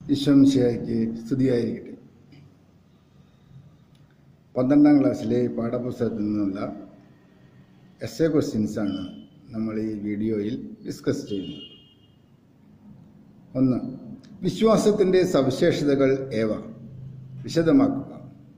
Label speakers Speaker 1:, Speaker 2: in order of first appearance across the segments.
Speaker 1: ഈശ്വംശയ്ക്ക് സ്തുതിയായിരിക്കട്ടെ പന്ത്രണ്ടാം ക്ലാസ്സിലെ പാഠപുസ്തകത്തിൽ നിന്നുള്ള എസ് എ ക്വസ്റ്റ്യൻസാണ് നമ്മൾ ഈ വീഡിയോയിൽ ഡിസ്കസ് ചെയ്യുന്നത് ഒന്ന് വിശ്വാസത്തിൻ്റെ സവിശേഷതകൾ ഏവ വിശദമാക്കുക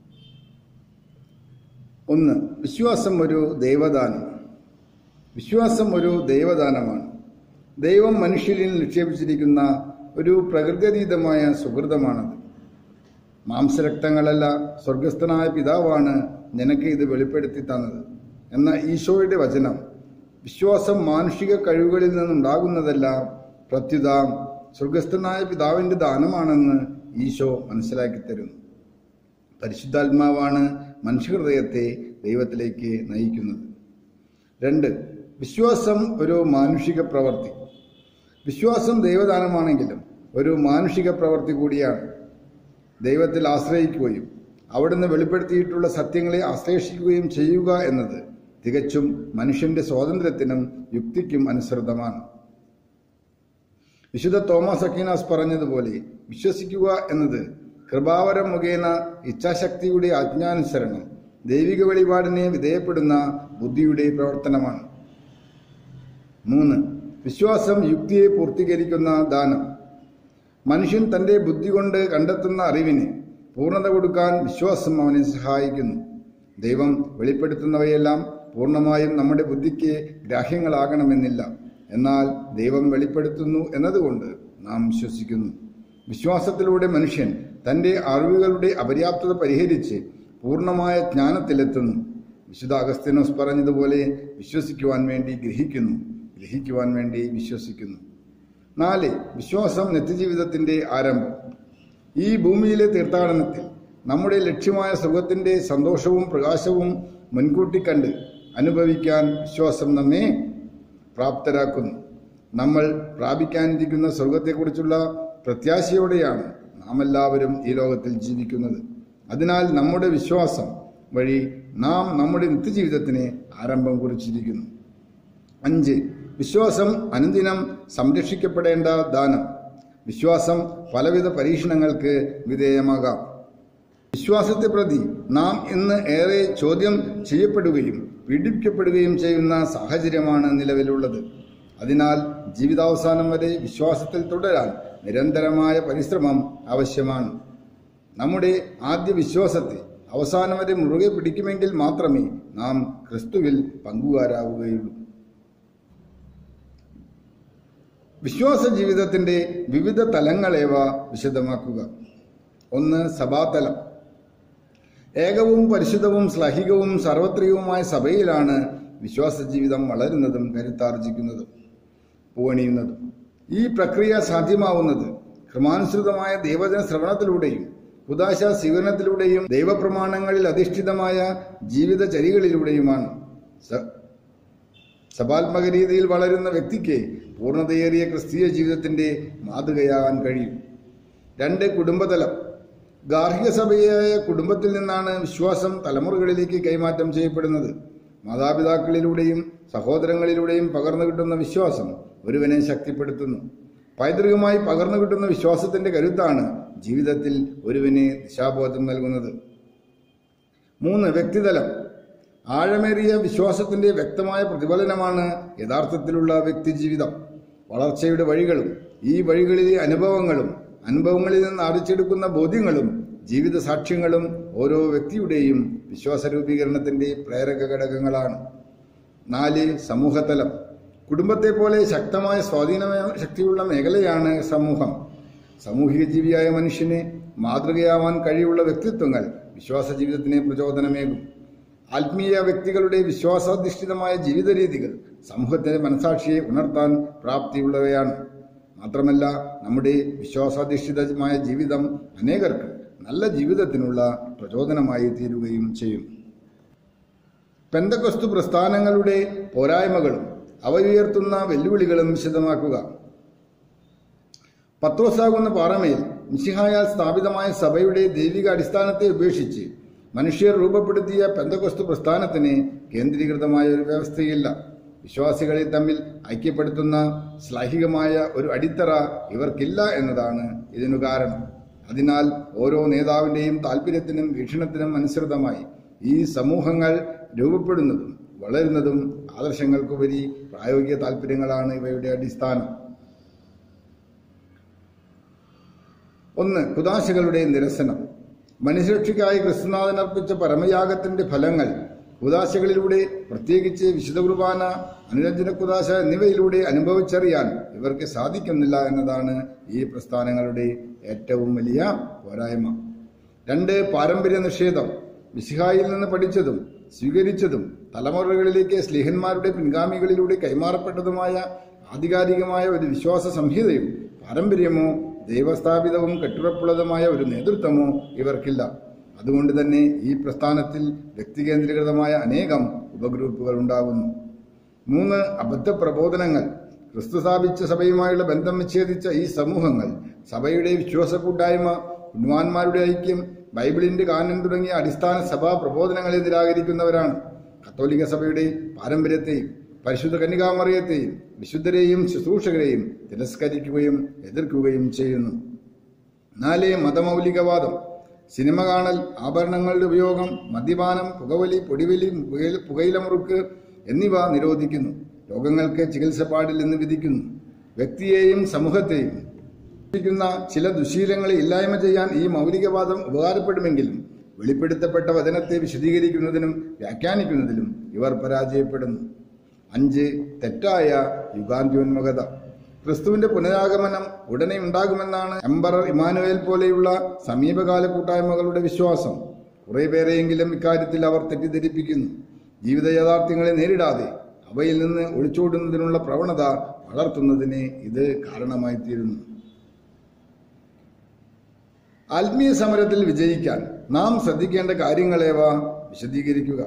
Speaker 1: ഒന്ന് വിശ്വാസം ഒരു ദൈവദാനം വിശ്വാസം ഒരു ദൈവദാനമാണ് ദൈവം മനുഷ്യരിൽ നിക്ഷേപിച്ചിരിക്കുന്ന ഒരു പ്രകൃത്യതീതമായ സുഹൃതമാണത് മാംസരക്തങ്ങളല്ല സ്വർഗസ്ഥനായ പിതാവാണ് നിനക്ക് ഇത് വെളിപ്പെടുത്തി തന്നത് എന്ന ഈശോയുടെ വചനം വിശ്വാസം മാനുഷിക കഴിവുകളിൽ നിന്നുണ്ടാകുന്നതല്ല പ്രത്യുത സ്വർഗസ്ഥനായ പിതാവിൻ്റെ ദാനമാണെന്ന് ഈശോ മനസ്സിലാക്കി തരുന്നു പരിശുദ്ധാത്മാവാണ് മനുഷ്യഹൃദയത്തെ ദൈവത്തിലേക്ക് നയിക്കുന്നത് രണ്ട് വിശ്വാസം ഒരു മാനുഷിക പ്രവൃത്തി വിശ്വാസം ദൈവദാനമാണെങ്കിലും ഒരു മാനുഷിക പ്രവൃത്തി കൂടിയാണ് ദൈവത്തിൽ ആശ്രയിക്കുകയും അവിടുന്ന് വെളിപ്പെടുത്തിയിട്ടുള്ള സത്യങ്ങളെ ആശ്ലേഷിക്കുകയും ചെയ്യുക എന്നത് തികച്ചും മനുഷ്യന്റെ സ്വാതന്ത്ര്യത്തിനും യുക്തിക്കും അനുസൃതമാണ് വിശുദ്ധ തോമസ് അക്കീനാസ് പറഞ്ഞതുപോലെ വിശ്വസിക്കുക എന്നത് കൃപാവരം മുഖേന ഇച്ഛാശക്തിയുടെ ആജ്ഞാനുസരണം ദൈവിക വെളിപാടിനെ വിധേയപ്പെടുന്ന ബുദ്ധിയുടെ പ്രവർത്തനമാണ് മൂന്ന് വിശ്വാസം യുക്തിയെ പൂർത്തീകരിക്കുന്ന ദാനം മനുഷ്യൻ തന്റെ ബുദ്ധി കൊണ്ട് കണ്ടെത്തുന്ന അറിവിന് പൂർണ്ണത കൊടുക്കാൻ വിശ്വാസം അവനെ സഹായിക്കുന്നു ദൈവം വെളിപ്പെടുത്തുന്നവയെല്ലാം പൂർണ്ണമായും നമ്മുടെ ബുദ്ധിക്ക് ഗ്രാഹ്യങ്ങളാകണമെന്നില്ല എന്നാൽ ദൈവം വെളിപ്പെടുത്തുന്നു എന്നതുകൊണ്ട് നാം വിശ്വസിക്കുന്നു വിശ്വാസത്തിലൂടെ മനുഷ്യൻ തന്റെ അറിവുകളുടെ അപര്യാപ്തത പരിഹരിച്ച് പൂർണ്ണമായ ജ്ഞാനത്തിലെത്തുന്നു വിശുദ്ധ അഗസ്തീനോസ് പറഞ്ഞതുപോലെ വിശ്വസിക്കുവാൻ വേണ്ടി ഗ്രഹിക്കുന്നു ഗ്രഹിക്കുവാൻ വേണ്ടി വിശ്വസിക്കുന്നു നാല് വിശ്വാസം നിത്യജീവിതത്തിന്റെ ആരംഭം ഈ ഭൂമിയിലെ തീർത്ഥാടനത്തിൽ നമ്മുടെ ലക്ഷ്യമായ സുഖത്തിന്റെ സന്തോഷവും പ്രകാശവും മുൻകൂട്ടി കണ്ട് അനുഭവിക്കാൻ വിശ്വാസം നമ്മെ പ്രാപ്തരാക്കുന്നു നമ്മൾ പ്രാപിക്കാനിരിക്കുന്ന സ്വർഗത്തെക്കുറിച്ചുള്ള പ്രത്യാശയോടെയാണ് നാം എല്ലാവരും ഈ ലോകത്തിൽ ജീവിക്കുന്നത് അതിനാൽ നമ്മുടെ വിശ്വാസം വഴി നാം നമ്മുടെ നിത്യജീവിതത്തിന് ആരംഭം കുറിച്ചിരിക്കുന്നു അഞ്ച് വിശ്വാസം അനുദിനം സംരക്ഷിക്കപ്പെടേണ്ട ദാനം വിശ്വാസം പലവിധ പരീക്ഷണങ്ങൾക്ക് വിധേയമാകാം വിശ്വാസത്തെ പ്രതി നാം ഇന്ന് ഏറെ ചോദ്യം ചെയ്യപ്പെടുകയും പീഡിപ്പിക്കപ്പെടുകയും ചെയ്യുന്ന സാഹചര്യമാണ് നിലവിലുള്ളത് അതിനാൽ ജീവിതാവസാനം വരെ വിശ്വാസത്തിൽ തുടരാൻ നിരന്തരമായ പരിശ്രമം ആവശ്യമാണ് നമ്മുടെ ആദ്യ വിശ്വാസത്തെ അവസാനം വരെ മുറുകെ പിടിക്കുമെങ്കിൽ മാത്രമേ നാം ക്രിസ്തുവിൽ പങ്കുകാരാവുകയുള്ളൂ വിശ്വാസ ജീവിതത്തിന്റെ വിവിധ തലങ്ങളേവ വിശദമാക്കുക ഒന്ന് സഭാതലം ഏകവും പരിശുദ്ധവും ശ്ലഹികവും സർവത്രികവുമായ സഭയിലാണ് വിശ്വാസ ജീവിതം വളരുന്നതും കരുത്താർജിക്കുന്നതും പൂവണിയുന്നതും ഈ പ്രക്രിയ സാധ്യമാവുന്നത് ക്രമാനുസൃതമായ ദൈവജന ശ്രവണത്തിലൂടെയും ഉദാശ സ്വീകരണത്തിലൂടെയും ദൈവപ്രമാണങ്ങളിൽ അധിഷ്ഠിതമായ ജീവിതചര്യകളിലൂടെയുമാണ് സഭാത്മക രീതിയിൽ വളരുന്ന വ്യക്തിക്ക് പൂർണ്ണതയേറിയ ക്രിസ്തീയ ജീവിതത്തിന്റെ മാതൃകയാകാൻ കഴിയും രണ്ട് കുടുംബതലം ഗാർഹിക സഭയായ കുടുംബത്തിൽ നിന്നാണ് വിശ്വാസം തലമുറകളിലേക്ക് കൈമാറ്റം ചെയ്യപ്പെടുന്നത് മാതാപിതാക്കളിലൂടെയും സഹോദരങ്ങളിലൂടെയും പകർന്നു കിട്ടുന്ന വിശ്വാസം ഒരുവനെ ശക്തിപ്പെടുത്തുന്നു പൈതൃകമായി പകർന്നു കിട്ടുന്ന വിശ്വാസത്തിന്റെ കരുത്താണ് ജീവിതത്തിൽ ഒരുവന് ദിശാബോധം നൽകുന്നത് മൂന്ന് വ്യക്തിതലം ആഴമേറിയ വിശ്വാസത്തിന്റെ വ്യക്തമായ പ്രതിഫലനമാണ് യഥാർത്ഥത്തിലുള്ള വ്യക്തിജീവിതം വളർച്ചയുടെ വഴികളും ഈ വഴികളിലെ അനുഭവങ്ങളും അനുഭവങ്ങളിൽ നിന്ന് ആർജിച്ചെടുക്കുന്ന ബോധ്യങ്ങളും ജീവിത സാക്ഷ്യങ്ങളും ഓരോ വ്യക്തിയുടെയും വിശ്വാസ രൂപീകരണത്തിന്റെ പ്രേരക ഘടകങ്ങളാണ് നാല് സമൂഹതലം കുടുംബത്തെ പോലെ ശക്തമായ സ്വാധീന ശക്തിയുള്ള മേഖലയാണ് സമൂഹം സാമൂഹിക ജീവിയായ മനുഷ്യന് മാതൃകയാവാൻ കഴിയുള്ള വ്യക്തിത്വങ്ങൾ വിശ്വാസ ജീവിതത്തിന് പ്രചോദനമേകും ആത്മീയ വ്യക്തികളുടെ വിശ്വാസാധിഷ്ഠിതമായ ജീവിത രീതികൾ സമൂഹത്തിന്റെ മനസാക്ഷിയെ ഉണർത്താൻ പ്രാപ്തിയുള്ളവയാണ് മാത്രമല്ല നമ്മുടെ വിശ്വാസാധിഷ്ഠിതമായ ജീവിതം അനേകർക്ക് നല്ല ജീവിതത്തിനുള്ള പ്രചോദനമായി തീരുകയും ചെയ്യും പെന്തക്കൊസ്തു പ്രസ്ഥാനങ്ങളുടെ പോരായ്മകളും അവയുയർത്തുന്ന വെല്ലുവിളികളും വിശദമാക്കുക പത്രോസാകുന്ന പാറമേൽ മിശിഹായാൽ സ്ഥാപിതമായ സഭയുടെ ദൈവിക അടിസ്ഥാനത്തെ ഉപേക്ഷിച്ച് മനുഷ്യർ രൂപപ്പെടുത്തിയ പെന്തകൊസ്തു പ്രസ്ഥാനത്തിന് കേന്ദ്രീകൃതമായ ഒരു വ്യവസ്ഥയില്ല വിശ്വാസികളെ തമ്മിൽ ഐക്യപ്പെടുത്തുന്ന ശ്ലൈഹികമായ ഒരു അടിത്തറ ഇവർക്കില്ല എന്നതാണ് ഇതിനു കാരണം അതിനാൽ ഓരോ നേതാവിന്റെയും താല്പര്യത്തിനും വീക്ഷണത്തിനും അനുസൃതമായി ഈ സമൂഹങ്ങൾ രൂപപ്പെടുന്നതും വളരുന്നതും ആദർശങ്ങൾക്കുപരി പ്രായോഗിക താല്പര്യങ്ങളാണ് ഇവയുടെ അടിസ്ഥാനം ഒന്ന് കുദാശകളുടെ നിരസനം മനുഷ്യരക്ഷയ്ക്കായി ക്രിസ്തുനാഥൻ അർപ്പിച്ച പരമയാഗത്തിന്റെ ഫലങ്ങൾ കുദാശകളിലൂടെ പ്രത്യേകിച്ച് വിശുദ്ധ കുർബാന അനുരഞ്ജന കുദാശ എന്നിവയിലൂടെ അനുഭവിച്ചറിയാൻ ഇവർക്ക് സാധിക്കുന്നില്ല എന്നതാണ് ഈ പ്രസ്ഥാനങ്ങളുടെ ഏറ്റവും വലിയ പോരായ്മ രണ്ട് പാരമ്പര്യ നിഷേധം മിശിഹായിൽ നിന്ന് പഠിച്ചതും സ്വീകരിച്ചതും തലമുറകളിലേക്ക് സ്ലിഹന്മാരുടെ പിൻഗാമികളിലൂടെ കൈമാറപ്പെട്ടതുമായ ആധികാരികമായ ഒരു വിശ്വാസ സംഹിതയും പാരമ്പര്യമോ ദൈവസ്ഥാപിതവും കെട്ടുറപ്പുള്ളതുമായ ഒരു നേതൃത്വമോ ഇവർക്കില്ല അതുകൊണ്ട് തന്നെ ഈ പ്രസ്ഥാനത്തിൽ വ്യക്തികേന്ദ്രീകൃതമായ അനേകം ഉപഗ്രൂപ്പുകൾ ഉണ്ടാകുന്നു മൂന്ന് അബദ്ധ പ്രബോധനങ്ങൾ ക്രിസ്തു സ്ഥാപിച്ച സഭയുമായുള്ള ബന്ധം വിച്ഛേദിച്ച ഈ സമൂഹങ്ങൾ സഭയുടെ വിശ്വാസ കൂട്ടായ്മ പുണ്യവാന്മാരുടെ ഐക്യം ബൈബിളിന്റെ കാനൻ തുടങ്ങിയ അടിസ്ഥാന സഭാ പ്രബോധനങ്ങളെ നിരാകരിക്കുന്നവരാണ് കത്തോലിക്ക സഭയുടെ പാരമ്പര്യത്തെയും പരിശുദ്ധ കന്യകാമറിയത്തെയും വിശുദ്ധരെയും ശുശ്രൂഷകരെയും തിരസ്കരിക്കുകയും എതിർക്കുകയും ചെയ്യുന്നു നാല് മതമൗലികവാദം സിനിമ കാണൽ ആഭരണങ്ങളുടെ ഉപയോഗം മദ്യപാനം പുകവലി പൊടിവലി പുകയില പുകയിലമുറുക്ക് എന്നിവ നിരോധിക്കുന്നു രോഗങ്ങൾക്ക് ചികിത്സ പാടില്ലെന്ന് വിധിക്കുന്നു വ്യക്തിയെയും സമൂഹത്തെയും ിക്കുന്ന ചില ദുശീലങ്ങളെ ഇല്ലായ്മ ചെയ്യാൻ ഈ മൗലികവാദം ഉപകാരപ്പെടുമെങ്കിലും വെളിപ്പെടുത്തപ്പെട്ട വചനത്തെ വിശദീകരിക്കുന്നതിനും വ്യാഖ്യാനിക്കുന്നതിലും ഇവർ പരാജയപ്പെടുന്നു അഞ്ച് തെറ്റായ യുഗാന്ത്യോന്മുഖത ക്രിസ്തുവിന്റെ പുനരാഗമനം ഉടനെ ഉണ്ടാകുമെന്നാണ് എംബറർ ഇമാനുവേൽ പോലെയുള്ള സമീപകാല കൂട്ടായ്മകളുടെ വിശ്വാസം കുറെ പേരെയെങ്കിലും ഇക്കാര്യത്തിൽ അവർ തെറ്റിദ്ധരിപ്പിക്കുന്നു ജീവിത യാഥാർത്ഥ്യങ്ങളെ നേരിടാതെ അവയിൽ നിന്ന് ഒളിച്ചോടുന്നതിനുള്ള പ്രവണത വളർത്തുന്നതിന് ഇത് കാരണമായിത്തീരുന്നു ആത്മീയ സമരത്തിൽ വിജയിക്കാൻ നാം ശ്രദ്ധിക്കേണ്ട കാര്യങ്ങളേവ വിശദീകരിക്കുക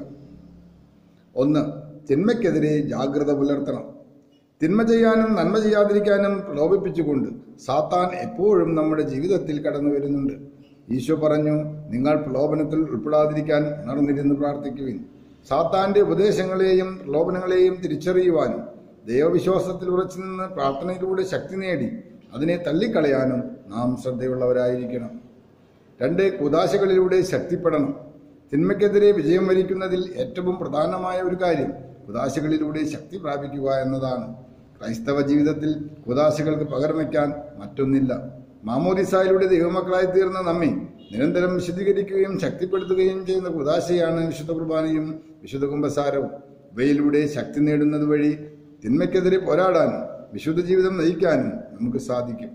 Speaker 1: ഒന്ന് തിന്മയ്ക്കെതിരെ ജാഗ്രത പുലർത്തണം തിന്മ ചെയ്യാനും നന്മ ചെയ്യാതിരിക്കാനും പ്രലോഭിപ്പിച്ചുകൊണ്ട് സാത്താൻ എപ്പോഴും നമ്മുടെ ജീവിതത്തിൽ കടന്നു വരുന്നുണ്ട് ഈശോ പറഞ്ഞു നിങ്ങൾ പ്രലോഭനത്തിൽ ഉൾപ്പെടാതിരിക്കാൻ ഉണർന്നിരുന്ന് പ്രാർത്ഥിക്കുവിൻ സാത്താന്റെ ഉപദേശങ്ങളെയും പ്രലോഭനങ്ങളെയും തിരിച്ചറിയുവാനും ദൈവവിശ്വാസത്തിൽ ഉറച്ചു നിന്ന് പ്രാർത്ഥനയിലൂടെ ശക്തി നേടി അതിനെ തള്ളിക്കളയാനും നാം ശ്രദ്ധയുള്ളവരായിരിക്കണം രണ്ട് കുദാശകളിലൂടെ ശക്തിപ്പെടണം തിന്മയ്ക്കെതിരെ വിജയം വരിക്കുന്നതിൽ ഏറ്റവും പ്രധാനമായ ഒരു കാര്യം കുദാശകളിലൂടെ ശക്തി പ്രാപിക്കുക എന്നതാണ് ക്രൈസ്തവ ജീവിതത്തിൽ കുദാശകൾക്ക് പകരം വയ്ക്കാൻ മറ്റൊന്നില്ല മാമോദിസായിലൂടെ ദൈവമക്കളായി തീർന്ന നമ്മെ നിരന്തരം വിശദീകരിക്കുകയും ശക്തിപ്പെടുത്തുകയും ചെയ്യുന്ന കുദാശയാണ് വിശുദ്ധ കുർബാനയും വിശുദ്ധ കുംഭസാരവും ഇവയിലൂടെ ശക്തി നേടുന്നത് വഴി തിന്മയ്ക്കെതിരെ പോരാടാനും വിശുദ്ധ ജീവിതം നയിക്കാനും നമുക്ക് സാധിക്കും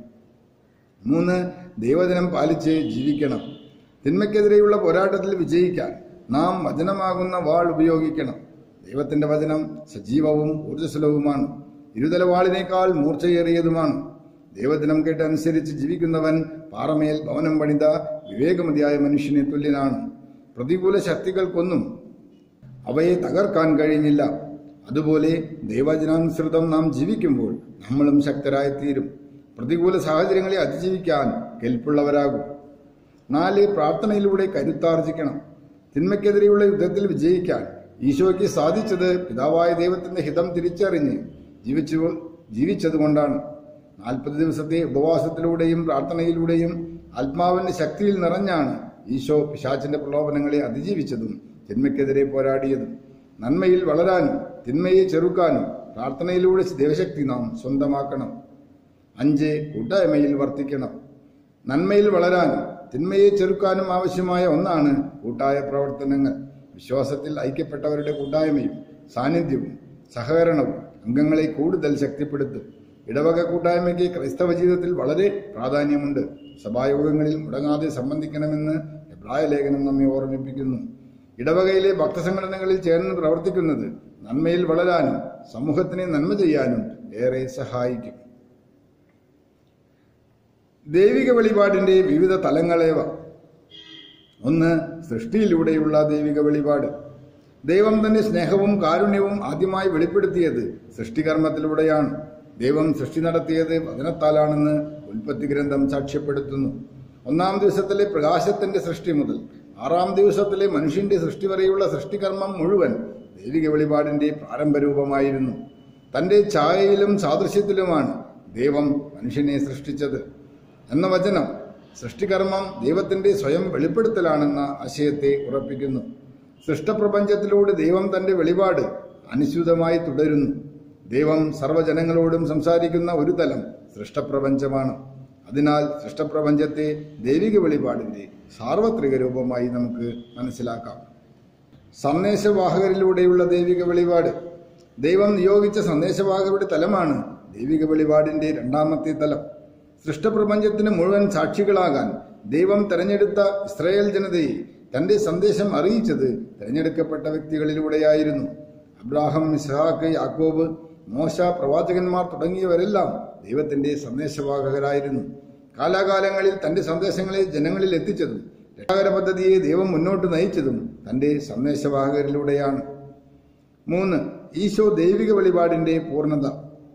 Speaker 1: മൂന്ന് ദൈവദിനം പാലിച്ച് ജീവിക്കണം തിന്മയ്ക്കെതിരെയുള്ള പോരാട്ടത്തിൽ വിജയിക്കാൻ നാം വചനമാകുന്ന വാൾ ഉപയോഗിക്കണം ദൈവത്തിന്റെ വചനം സജീവവും ഊർജ്ജസ്വലവുമാണ് ഇരുതല വാളിനേക്കാൾ മൂർച്ചയേറിയതുമാണ് ദൈവദിനം കേട്ടനുസരിച്ച് ജീവിക്കുന്നവൻ പാറമേൽ ഭവനം പണിത വിവേകമതിയായ മനുഷ്യനെ തുല്യനാണ് പ്രതികൂല ശക്തികൾക്കൊന്നും അവയെ തകർക്കാൻ കഴിഞ്ഞില്ല അതുപോലെ ദൈവജനാനുസൃതം നാം ജീവിക്കുമ്പോൾ നമ്മളും ശക്തരായിത്തീരും പ്രതികൂല സാഹചര്യങ്ങളെ അതിജീവിക്കാൻ കെൽപ്പുള്ളവരാകും നാല് പ്രാർത്ഥനയിലൂടെ കരുത്താർജിക്കണം തിന്മയ്ക്കെതിരെയുള്ള യുദ്ധത്തിൽ വിജയിക്കാൻ ഈശോയ്ക്ക് സാധിച്ചത് പിതാവായ ദൈവത്തിന്റെ ഹിതം തിരിച്ചറിഞ്ഞ് ജീവിച്ചു ജീവിച്ചതുകൊണ്ടാണ് നാൽപ്പത് ദിവസത്തെ ഉപവാസത്തിലൂടെയും പ്രാർത്ഥനയിലൂടെയും ആത്മാവിന്റെ ശക്തിയിൽ നിറഞ്ഞാണ് ഈശോ പിശാചിന്റെ പ്രലോഭനങ്ങളെ അതിജീവിച്ചതും തിന്മയ്ക്കെതിരെ പോരാടിയതും നന്മയിൽ വളരാനും തിന്മയെ ചെറുക്കാനും പ്രാർത്ഥനയിലൂടെ ദൈവശക്തി നാം സ്വന്തമാക്കണം അഞ്ച് കൂട്ടായ്മയിൽ വർത്തിക്കണം നന്മയിൽ വളരാനും തിന്മയെ ചെറുക്കാനും ആവശ്യമായ ഒന്നാണ് കൂട്ടായ പ്രവർത്തനങ്ങൾ വിശ്വാസത്തിൽ ഐക്യപ്പെട്ടവരുടെ കൂട്ടായ്മയും സാന്നിധ്യവും സഹകരണവും അംഗങ്ങളെ കൂടുതൽ ശക്തിപ്പെടുത്തും ഇടവക കൂട്ടായ്മയ്ക്ക് ക്രൈസ്തവ ജീവിതത്തിൽ വളരെ പ്രാധാന്യമുണ്ട് സഭായോഗങ്ങളിൽ മുടങ്ങാതെ സംബന്ധിക്കണമെന്ന് എബ്രായ ലേഖനം നമ്മെ ഓർമ്മിപ്പിക്കുന്നു ഇടവകയിലെ ഭക്തസംഘടനകളിൽ ചേർന്ന് പ്രവർത്തിക്കുന്നത് നന്മയിൽ വളരാനും സമൂഹത്തിനെ നന്മ ചെയ്യാനും ഏറെ സഹായിക്കും ദൈവിക വെളിപാടിന്റെ വിവിധ തലങ്ങളേവ ഒന്ന് സൃഷ്ടിയിലൂടെയുള്ള ദൈവിക വെളിപാട് ദൈവം തന്നെ സ്നേഹവും കാരുണ്യവും ആദ്യമായി വെളിപ്പെടുത്തിയത് സൃഷ്ടികർമ്മത്തിലൂടെയാണ് ദൈവം സൃഷ്ടി നടത്തിയത് വചനത്താലാണെന്ന് ഉൽപ്പത്തി ഗ്രന്ഥം സാക്ഷ്യപ്പെടുത്തുന്നു ഒന്നാം ദിവസത്തിലെ പ്രകാശത്തിന്റെ സൃഷ്ടി മുതൽ ആറാം ദിവസത്തിലെ മനുഷ്യന്റെ സൃഷ്ടി വരെയുള്ള സൃഷ്ടികർമ്മം മുഴുവൻ ദൈവിക വെളിപാടിന്റെ പ്രാരംഭരൂപമായിരുന്നു തന്റെ ഛായയിലും സാദൃശ്യത്തിലുമാണ് ദൈവം മനുഷ്യനെ സൃഷ്ടിച്ചത് എന്ന വചനം സൃഷ്ടികർമ്മം ദൈവത്തിന്റെ സ്വയം വെളിപ്പെടുത്തലാണെന്ന ആശയത്തെ ഉറപ്പിക്കുന്നു സൃഷ്ടപ്രപഞ്ചത്തിലൂടെ ദൈവം തന്റെ വെളിപാട് അനുസ്യൂതമായി തുടരുന്നു ദൈവം സർവ്വജനങ്ങളോടും സംസാരിക്കുന്ന ഒരു തലം സൃഷ്ടപ്രപഞ്ചമാണ് അതിനാൽ സൃഷ്ടപ്രപഞ്ചത്തെ ദൈവിക വെളിപാടിന്റെ സാർവത്രിക രൂപമായി നമുക്ക് മനസ്സിലാക്കാം സന്ദേശവാഹകരിലൂടെയുള്ള ദൈവിക വെളിപാട് ദൈവം നിയോഗിച്ച സന്ദേശവാഹകരുടെ തലമാണ് ദൈവിക വെളിപാടിന്റെ രണ്ടാമത്തെ തലം സൃഷ്ടപ്രപഞ്ചത്തിന് മുഴുവൻ സാക്ഷികളാകാൻ ദൈവം തെരഞ്ഞെടുത്ത ഇസ്രായേൽ ജനതയെ തന്റെ സന്ദേശം അറിയിച്ചത് തെരഞ്ഞെടുക്കപ്പെട്ട വ്യക്തികളിലൂടെയായിരുന്നു അബ്രാഹം ഇസ്ഹാക്ക് യാക്കോബ് മോശ പ്രവാചകന്മാർ തുടങ്ങിയവരെല്ലാം ദൈവത്തിന്റെ സന്ദേശവാഹകരായിരുന്നു കാലാകാലങ്ങളിൽ തന്റെ സന്ദേശങ്ങളെ ജനങ്ങളിൽ എത്തിച്ചതും രക്ഷാകര പദ്ധതിയെ ദൈവം മുന്നോട്ട് നയിച്ചതും തന്റെ സന്ദേശവാഹകരിലൂടെയാണ് മൂന്ന് ഈശോ ദൈവിക വെളിപാടിന്റെ പൂർണ്ണത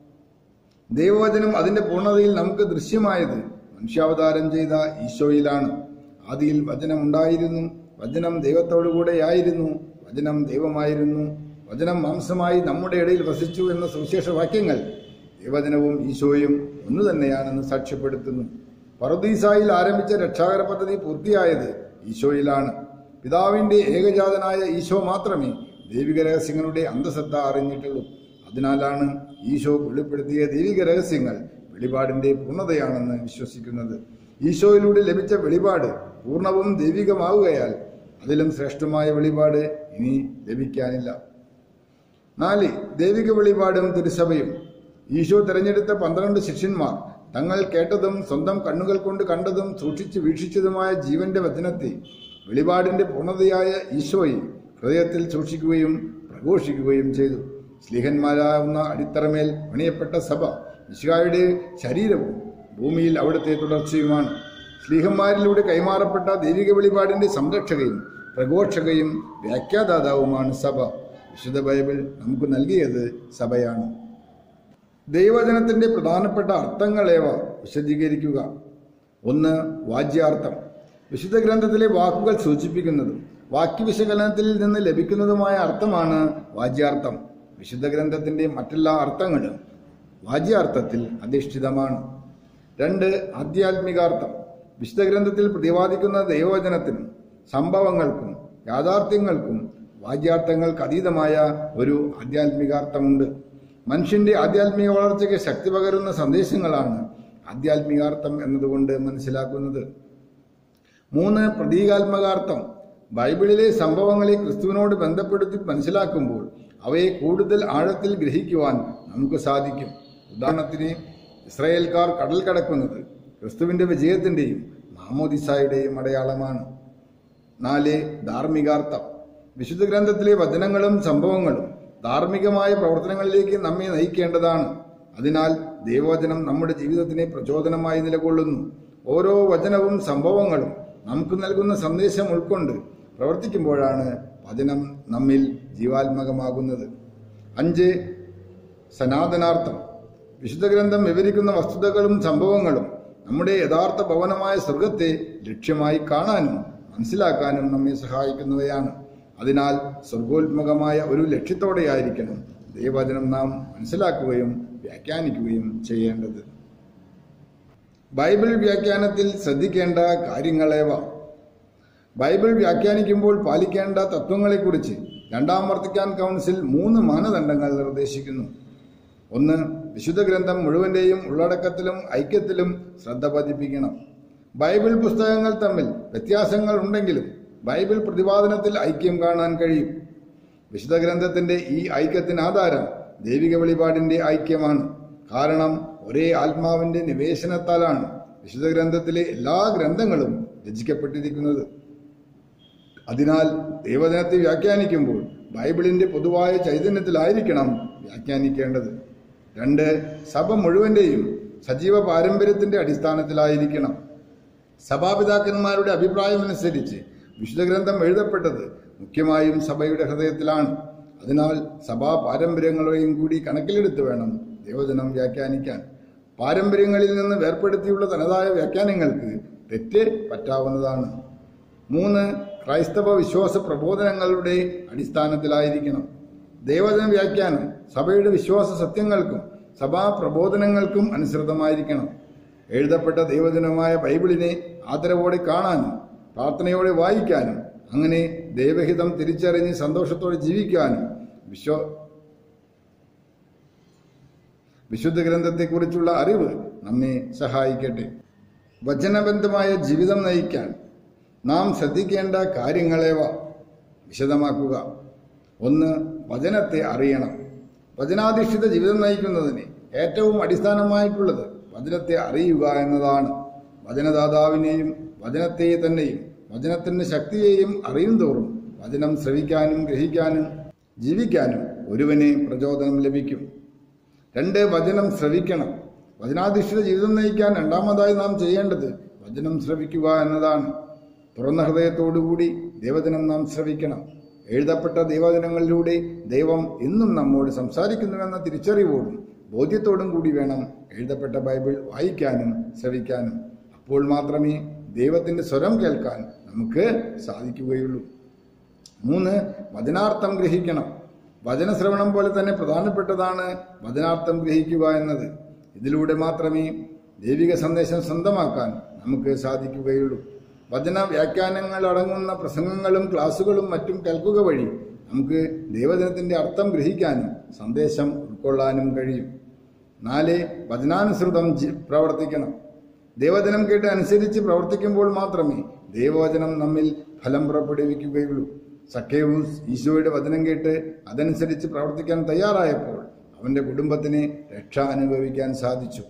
Speaker 1: ദൈവവചനം അതിന്റെ പൂർണ്ണതയിൽ നമുക്ക് ദൃശ്യമായത് മനുഷ്യാവതാരം ചെയ്ത ഈശോയിലാണ് ആദിയിൽ വചനം ഉണ്ടായിരുന്നു വചനം ദൈവത്തോടുകൂടെയായിരുന്നു വചനം ദൈവമായിരുന്നു വചനം മാംസമായി നമ്മുടെ ഇടയിൽ വസിച്ചു എന്ന സുവിശേഷ വാക്യങ്ങൾ ദൈവവചനവും ഈശോയും ഒന്നു തന്നെയാണെന്ന് സാക്ഷ്യപ്പെടുത്തുന്നു പറുദീസായിൽ ആരംഭിച്ച രക്ഷാകര പദ്ധതി പൂർത്തിയായത് ഈശോയിലാണ് പിതാവിന്റെ ഏകജാതനായ ഈശോ മാത്രമേ ദൈവിക രഹസ്യങ്ങളുടെ അന്തസത്ത അറിഞ്ഞിട്ടുള്ളൂ അതിനാലാണ് ഈശോ വെളിപ്പെടുത്തിയ ദൈവിക രഹസ്യങ്ങൾ വെളിപാടിന്റെ പൂർണ്ണതയാണെന്ന് വിശ്വസിക്കുന്നത് ഈശോയിലൂടെ ലഭിച്ച വെളിപാട് പൂർണ്ണവും ദൈവികമാവുകയാൽ അതിലും ശ്രേഷ്ഠമായ വെളിപാട് ഇനി ലഭിക്കാനില്ല നാല് ദൈവിക വെളിപാടും തിരുസഭയും ഈശോ തിരഞ്ഞെടുത്ത പന്ത്രണ്ട് ശിഷ്യന്മാർ തങ്ങൾ കേട്ടതും സ്വന്തം കണ്ണുകൾ കൊണ്ട് കണ്ടതും സൂക്ഷിച്ചു വീക്ഷിച്ചതുമായ ജീവന്റെ വചനത്തെ വെളിപാടിന്റെ പൂർണ്ണതയായ ഈശോയെ ഹൃദയത്തിൽ സൂക്ഷിക്കുകയും പ്രഘോഷിക്കുകയും ചെയ്തു സ്ലീഹന്മാരാവുന്ന അടിത്തറമേൽ പണിയപ്പെട്ട സഭ വിശുകായുടെ ശരീരവും ഭൂമിയിൽ അവിടുത്തെ തുടർച്ചയുമാണ് സ്ലീഹന്മാരിലൂടെ കൈമാറപ്പെട്ട ദൈവിക വെളിപാടിന്റെ സംരക്ഷകയും പ്രഘോഷകയും വ്യാഖ്യാതാതാവുമാണ് സഭ വിശുദ്ധ ബൈബിൾ നമുക്ക് നൽകിയത് സഭയാണ് ദൈവവചനത്തിന്റെ പ്രധാനപ്പെട്ട അർത്ഥങ്ങളേവ വിശദീകരിക്കുക ഒന്ന് വാജ്യാർത്ഥം വിശുദ്ധ ഗ്രന്ഥത്തിലെ വാക്കുകൾ സൂചിപ്പിക്കുന്നതും വാക്യവിശകലനത്തിൽ നിന്ന് ലഭിക്കുന്നതുമായ അർത്ഥമാണ് വാജ്യാർത്ഥം വിശുദ്ധ ഗ്രന്ഥത്തിന്റെ മറ്റെല്ലാ അർത്ഥങ്ങളും വാജ്യാർത്ഥത്തിൽ അധിഷ്ഠിതമാണ് രണ്ട് ആധ്യാത്മികാർത്ഥം വിശുദ്ധ ഗ്രന്ഥത്തിൽ പ്രതിപാദിക്കുന്ന ദൈവവചനത്തിനും സംഭവങ്ങൾക്കും യാഥാർത്ഥ്യങ്ങൾക്കും വാജ്യാർത്ഥങ്ങൾക്ക് അതീതമായ ഒരു ആധ്യാത്മികാർത്ഥമുണ്ട് മനുഷ്യന്റെ ആധ്യാത്മിക വളർച്ചയ്ക്ക് ശക്തി പകരുന്ന സന്ദേശങ്ങളാണ് ആധ്യാത്മികാർത്ഥം എന്നതുകൊണ്ട് മനസ്സിലാക്കുന്നത് മൂന്ന് പ്രതീകാത്മകാർത്ഥം ബൈബിളിലെ സംഭവങ്ങളെ ക്രിസ്തുവിനോട് ബന്ധപ്പെടുത്തി മനസ്സിലാക്കുമ്പോൾ അവയെ കൂടുതൽ ആഴത്തിൽ ഗ്രഹിക്കുവാൻ നമുക്ക് സാധിക്കും ഉദാഹരണത്തിന് ഇസ്രായേൽക്കാർ കടൽ കടക്കുന്നത് ക്രിസ്തുവിന്റെ വിജയത്തിന്റെയും മാമോദിസായുടെയും അടയാളമാണ് നാല് ധാർമ്മികാർത്ഥം വിശുദ്ധ ഗ്രന്ഥത്തിലെ വചനങ്ങളും സംഭവങ്ങളും ധാർമ്മികമായ പ്രവർത്തനങ്ങളിലേക്ക് നമ്മെ നയിക്കേണ്ടതാണ് അതിനാൽ ദൈവവചനം നമ്മുടെ ജീവിതത്തിന് പ്രചോദനമായി നിലകൊള്ളുന്നു ഓരോ വചനവും സംഭവങ്ങളും നമുക്ക് നൽകുന്ന സന്ദേശം ഉൾക്കൊണ്ട് പ്രവർത്തിക്കുമ്പോഴാണ് വചനം നമ്മിൽ ജീവാത്മകമാകുന്നത് അഞ്ച് സനാതനാർത്ഥം വിശുദ്ധ ഗ്രന്ഥം വിവരിക്കുന്ന വസ്തുതകളും സംഭവങ്ങളും നമ്മുടെ യഥാർത്ഥ ഭവനമായ സ്വർഗത്തെ ലക്ഷ്യമായി കാണാനും മനസ്സിലാക്കാനും നമ്മെ സഹായിക്കുന്നവയാണ് അതിനാൽ സ്വർഗോത്മകമായ ഒരു ലക്ഷ്യത്തോടെയായിരിക്കണം ദൈവവചനം നാം മനസ്സിലാക്കുകയും വ്യാഖ്യാനിക്കുകയും ചെയ്യേണ്ടത് ബൈബിൾ വ്യാഖ്യാനത്തിൽ ശ്രദ്ധിക്കേണ്ട കാര്യങ്ങളേവ ബൈബിൾ വ്യാഖ്യാനിക്കുമ്പോൾ പാലിക്കേണ്ട തത്വങ്ങളെക്കുറിച്ച് രണ്ടാം വർത്തിക്കാൻ കൗൺസിൽ മൂന്ന് മാനദണ്ഡങ്ങൾ നിർദ്ദേശിക്കുന്നു ഒന്ന് വിശുദ്ധ ഗ്രന്ഥം മുഴുവന്റെയും ഉള്ളടക്കത്തിലും ഐക്യത്തിലും ശ്രദ്ധ പതിപ്പിക്കണം ബൈബിൾ പുസ്തകങ്ങൾ തമ്മിൽ വ്യത്യാസങ്ങൾ ഉണ്ടെങ്കിലും ബൈബിൾ പ്രതിപാദനത്തിൽ ഐക്യം കാണാൻ കഴിയും വിശുദ്ധ ഗ്രന്ഥത്തിന്റെ ഈ ഐക്യത്തിന് ആധാരം ദൈവിക വെളിപാടിന്റെ ഐക്യമാണ് കാരണം ഒരേ ആത്മാവിന്റെ നിവേശനത്താലാണ് വിശുദ്ധ ഗ്രന്ഥത്തിലെ എല്ലാ ഗ്രന്ഥങ്ങളും രചിക്കപ്പെട്ടിരിക്കുന്നത് അതിനാൽ ദൈവദിനത്തെ വ്യാഖ്യാനിക്കുമ്പോൾ ബൈബിളിന്റെ പൊതുവായ ചൈതന്യത്തിലായിരിക്കണം വ്യാഖ്യാനിക്കേണ്ടത് രണ്ട് സഭ മുഴുവന്റെയും സജീവ പാരമ്പര്യത്തിന്റെ അടിസ്ഥാനത്തിലായിരിക്കണം സഭാപിതാക്കന്മാരുടെ അഭിപ്രായമനുസരിച്ച് വിശുദ്ധ ഗ്രന്ഥം എഴുതപ്പെട്ടത് മുഖ്യമായും സഭയുടെ ഹൃദയത്തിലാണ് അതിനാൽ സഭാ പാരമ്പര്യങ്ങളെയും കൂടി കണക്കിലെടുത്ത് വേണം ദൈവജനം വ്യാഖ്യാനിക്കാൻ പാരമ്പര്യങ്ങളിൽ നിന്ന് വേർപ്പെടുത്തിയുള്ള തനതായ വ്യാഖ്യാനങ്ങൾക്ക് തെറ്റ് പറ്റാവുന്നതാണ് മൂന്ന് ക്രൈസ്തവ വിശ്വാസ പ്രബോധനങ്ങളുടെ അടിസ്ഥാനത്തിലായിരിക്കണം ദൈവജന വ്യാഖ്യാനം സഭയുടെ വിശ്വാസ സത്യങ്ങൾക്കും സഭാ പ്രബോധനങ്ങൾക്കും അനുസൃതമായിരിക്കണം എഴുതപ്പെട്ട ദൈവജനമായ ബൈബിളിനെ ആദരവോടെ കാണാനും പ്രാർത്ഥനയോടെ വായിക്കാനും അങ്ങനെ ദൈവഹിതം തിരിച്ചറിഞ്ഞ് സന്തോഷത്തോടെ ജീവിക്കാനും വിശ്വ വിശുദ്ധ ഗ്രന്ഥത്തെക്കുറിച്ചുള്ള അറിവ് നമ്മെ സഹായിക്കട്ടെ വചനബന്ധമായ ജീവിതം നയിക്കാൻ നാം ശ്രദ്ധിക്കേണ്ട കാര്യങ്ങളേവ വിശദമാക്കുക ഒന്ന് വചനത്തെ അറിയണം വചനാധിഷ്ഠിത ജീവിതം നയിക്കുന്നതിന് ഏറ്റവും അടിസ്ഥാനമായിട്ടുള്ളത് വചനത്തെ അറിയുക എന്നതാണ് വചനദാതാവിനെയും വചനത്തെ തന്നെയും വചനത്തിന്റെ ശക്തിയെയും അറിയും തോറും വചനം ശ്രവിക്കാനും ഗ്രഹിക്കാനും ജീവിക്കാനും ഒരുവനെ പ്രചോദനം ലഭിക്കും രണ്ട് വചനം ശ്രവിക്കണം വചനാധിഷ്ഠിത ജീവിതം നയിക്കാൻ രണ്ടാമതായി നാം ചെയ്യേണ്ടത് വചനം ശ്രവിക്കുക എന്നതാണ് തുറന്ന ഹൃദയത്തോടുകൂടി ദൈവജനം നാം ശ്രവിക്കണം എഴുതപ്പെട്ട ദൈവജനങ്ങളിലൂടെ ദൈവം ഇന്നും നമ്മോട് സംസാരിക്കുന്നുവെന്ന തിരിച്ചറിവോടും ബോധ്യത്തോടും കൂടി വേണം എഴുതപ്പെട്ട ബൈബിൾ വായിക്കാനും ശ്രവിക്കാനും അപ്പോൾ മാത്രമേ ദൈവത്തിന്റെ സ്വരം കേൾക്കാൻ നമുക്ക് സാധിക്കുകയുള്ളൂ മൂന്ന് വചനാർത്ഥം ഗ്രഹിക്കണം വചനശ്രവണം പോലെ തന്നെ പ്രധാനപ്പെട്ടതാണ് വചനാർത്ഥം ഗ്രഹിക്കുക എന്നത് ഇതിലൂടെ മാത്രമേ ദൈവിക സന്ദേശം സ്വന്തമാക്കാൻ നമുക്ക് സാധിക്കുകയുള്ളൂ വചന വ്യാഖ്യാനങ്ങൾ അടങ്ങുന്ന പ്രസംഗങ്ങളും ക്ലാസുകളും മറ്റും കേൾക്കുക വഴി നമുക്ക് ദൈവജനത്തിന്റെ അർത്ഥം ഗ്രഹിക്കാനും സന്ദേശം ഉൾക്കൊള്ളാനും കഴിയും നാല് വചനാനുസൃതം ജി- പ്രവർത്തിക്കണം ദൈവജനം കേട്ട് അനുസരിച്ച് പ്രവർത്തിക്കുമ്പോൾ മാത്രമേ ദൈവവചനം നമ്മിൽ ഫലം പുറപ്പെടുവിക്കുകയുള്ളൂ സഖ്യവും ഈശോയുടെ വചനം കേട്ട് അതനുസരിച്ച് പ്രവർത്തിക്കാൻ തയ്യാറായപ്പോൾ അവന്റെ കുടുംബത്തിന് രക്ഷ അനുഭവിക്കാൻ സാധിച്ചു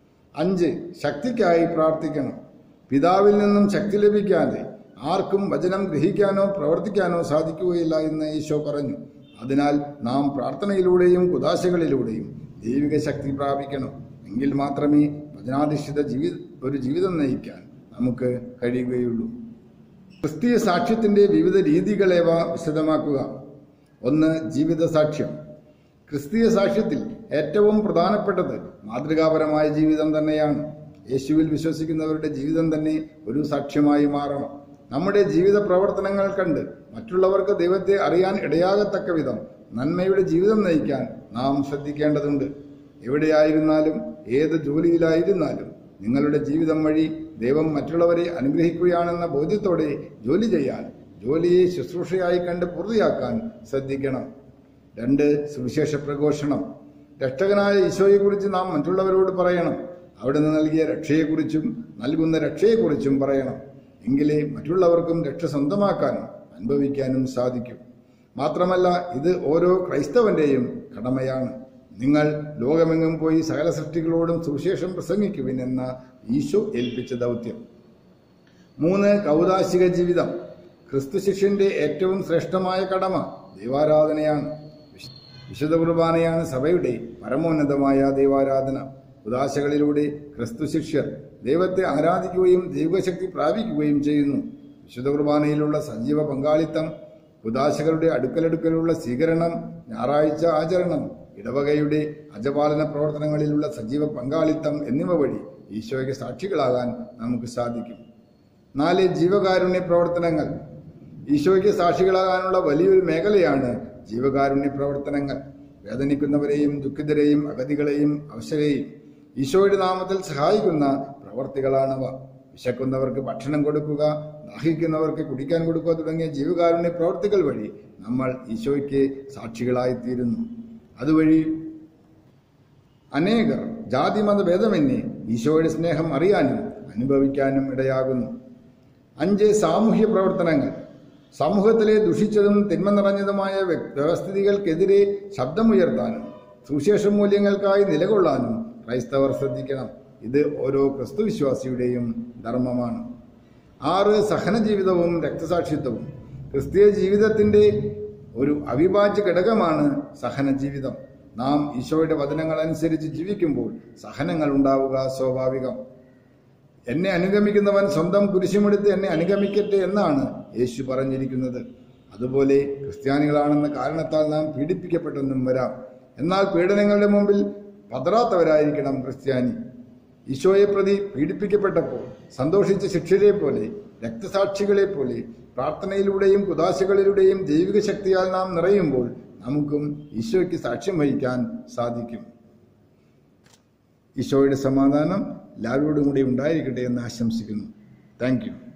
Speaker 1: അഞ്ച് ശക്തിക്കായി പ്രാർത്ഥിക്കണം പിതാവിൽ നിന്നും ശക്തി ലഭിക്കാതെ ആർക്കും വചനം ഗ്രഹിക്കാനോ പ്രവർത്തിക്കാനോ സാധിക്കുകയില്ല എന്ന് ഈശോ പറഞ്ഞു അതിനാൽ നാം പ്രാർത്ഥനയിലൂടെയും കുതാശകളിലൂടെയും ദൈവിക ശക്തി പ്രാപിക്കണം എങ്കിൽ മാത്രമേ വചനാധിഷ്ഠിത ജീവി ഒരു ജീവിതം നയിക്കാൻ നമുക്ക് കഴിയുകയുള്ളൂ ക്രിസ്തീയ സാക്ഷ്യത്തിന്റെ വിവിധ രീതികളേവ വിശദമാക്കുക ഒന്ന് ജീവിത സാക്ഷ്യം ക്രിസ്തീയ സാക്ഷ്യത്തിൽ ഏറ്റവും പ്രധാനപ്പെട്ടത് മാതൃകാപരമായ ജീവിതം തന്നെയാണ് യേശുവിൽ വിശ്വസിക്കുന്നവരുടെ ജീവിതം തന്നെ ഒരു സാക്ഷ്യമായി മാറണം നമ്മുടെ ജീവിത പ്രവർത്തനങ്ങൾ കണ്ട് മറ്റുള്ളവർക്ക് ദൈവത്തെ അറിയാൻ ഇടയാകത്തക്ക വിധം നന്മയുടെ ജീവിതം നയിക്കാൻ നാം ശ്രദ്ധിക്കേണ്ടതുണ്ട് എവിടെയായിരുന്നാലും ഏത് ജോലിയിലായിരുന്നാലും നിങ്ങളുടെ ജീവിതം വഴി ദൈവം മറ്റുള്ളവരെ അനുഗ്രഹിക്കുകയാണെന്ന ബോധ്യത്തോടെ ജോലി ചെയ്യാൻ ജോലിയെ ശുശ്രൂഷയായി കണ്ട് പൂർത്തിയാക്കാൻ ശ്രദ്ധിക്കണം രണ്ട് സുവിശേഷ പ്രഘോഷണം രക്ഷകനായ ഈശോയെക്കുറിച്ച് നാം മറ്റുള്ളവരോട് പറയണം അവിടുന്ന് നൽകിയ രക്ഷയെക്കുറിച്ചും നൽകുന്ന രക്ഷയെക്കുറിച്ചും പറയണം എങ്കിലേ മറ്റുള്ളവർക്കും രക്ഷ സ്വന്തമാക്കാനും അനുഭവിക്കാനും സാധിക്കും മാത്രമല്ല ഇത് ഓരോ ക്രൈസ്തവന്റെയും കടമയാണ് നിങ്ങൾ ലോകമെങ്ങും പോയി സകല സൃഷ്ടികളോടും സുവിശേഷം പ്രസംഗിക്കുവിൻ എന്ന ഈശോ ഏൽപ്പിച്ച ദൗത്യം മൂന്ന് കൗതാശിക ജീവിതം ക്രിസ്തു ശിഷ്യന്റെ ഏറ്റവും ശ്രേഷ്ഠമായ കടമ ദൈവാരാധനയാണ് വിശ്- വിശുദ്ധ കുർബാനയാണ് സഭയുടെ പരമോന്നതമായ ദൈവാരാധന ഉദാശകളിലൂടെ ക്രിസ്തു ശിഷ്യർ ദൈവത്തെ ആരാധിക്കുകയും ദൈവശക്തി പ്രാപിക്കുകയും ചെയ്യുന്നു വിശുദ്ധ കുർബാനയിലുള്ള സജീവ പങ്കാളിത്തം ഉദാശകളുടെ അടുക്കലടുക്കലുള്ള സ്വീകരണം ഞായറാഴ്ച ആചരണം ഇടവകയുടെ അജപാലന പ്രവർത്തനങ്ങളിലുള്ള സജീവ പങ്കാളിത്തം എന്നിവ വഴി ഈശോയ്ക്ക് സാക്ഷികളാകാൻ നമുക്ക് സാധിക്കും നാല് ജീവകാരുണ്യ പ്രവർത്തനങ്ങൾ ഈശോയ്ക്ക് സാക്ഷികളാകാനുള്ള വലിയൊരു മേഖലയാണ് ജീവകാരുണ്യ പ്രവർത്തനങ്ങൾ വേദനിക്കുന്നവരെയും ദുഃഖിതരെയും അഗതികളെയും അവശരെയും ഈശോയുടെ നാമത്തിൽ സഹായിക്കുന്ന പ്രവർത്തികളാണവ വിശക്കുന്നവർക്ക് ഭക്ഷണം കൊടുക്കുക ദാഹിക്കുന്നവർക്ക് കുടിക്കാൻ കൊടുക്കുക തുടങ്ങിയ ജീവകാരുണ്യ പ്രവർത്തികൾ വഴി നമ്മൾ ഈശോയ്ക്ക് സാക്ഷികളായിത്തീരുന്നു അതുവഴി അനേകർ ജാതിമത ഭേദമന്യേ ഈശോയുടെ സ്നേഹം അറിയാനും അനുഭവിക്കാനും ഇടയാകുന്നു അഞ്ച് സാമൂഹ്യ പ്രവർത്തനങ്ങൾ സമൂഹത്തിലെ ദുഷിച്ചതും തിന്മ നിറഞ്ഞതുമായ വ്യ- വ്യവസ്ഥിതികൾക്കെതിരെ ശബ്ദമുയർത്താനും സുവിശേഷ മൂല്യങ്ങൾക്കായി നിലകൊള്ളാനും ക്രൈസ്തവർ ശ്രദ്ധിക്കണം ഇത് ഓരോ ക്രിസ്തുവിശ്വാസിയുടെയും ധർമ്മമാണ് ആറ് സഹനജീവിതവും രക്തസാക്ഷിത്വവും ക്രിസ്തീയ ജീവിതത്തിന്റെ ഒരു അവിഭാജ്യ ഘടകമാണ് സഹനജീവിതം നാം ഈശോയുടെ വചനങ്ങൾ അനുസരിച്ച് ജീവിക്കുമ്പോൾ സഹനങ്ങൾ ഉണ്ടാവുക സ്വാഭാവികം എന്നെ അനുഗമിക്കുന്നവൻ സ്വന്തം കുരിശുമെടുത്ത് എന്നെ അനുഗമിക്കട്ടെ എന്നാണ് യേശു പറഞ്ഞിരിക്കുന്നത് അതുപോലെ ക്രിസ്ത്യാനികളാണെന്ന കാരണത്താൽ നാം പീഡിപ്പിക്കപ്പെട്ടെന്നും വരാം എന്നാൽ പീഡനങ്ങളുടെ മുമ്പിൽ പതറാത്തവരായിരിക്കണം ക്രിസ്ത്യാനി ഈശോയെ പ്രതി പീഡിപ്പിക്കപ്പെട്ടപ്പോൾ സന്തോഷിച്ച ശിക്ഷരെ പോലെ രക്തസാക്ഷികളെ പോലെ പ്രാർത്ഥനയിലൂടെയും കുതാശകളിലൂടെയും ദൈവിക ശക്തിയാൽ നാം നിറയുമ്പോൾ നമുക്കും ഈശോയ്ക്ക് സാക്ഷ്യം വഹിക്കാൻ സാധിക്കും ഈശോയുടെ സമാധാനം എല്ലാവരോടും കൂടി ഉണ്ടായിരിക്കട്ടെ എന്ന് ആശംസിക്കുന്നു താങ്ക് യു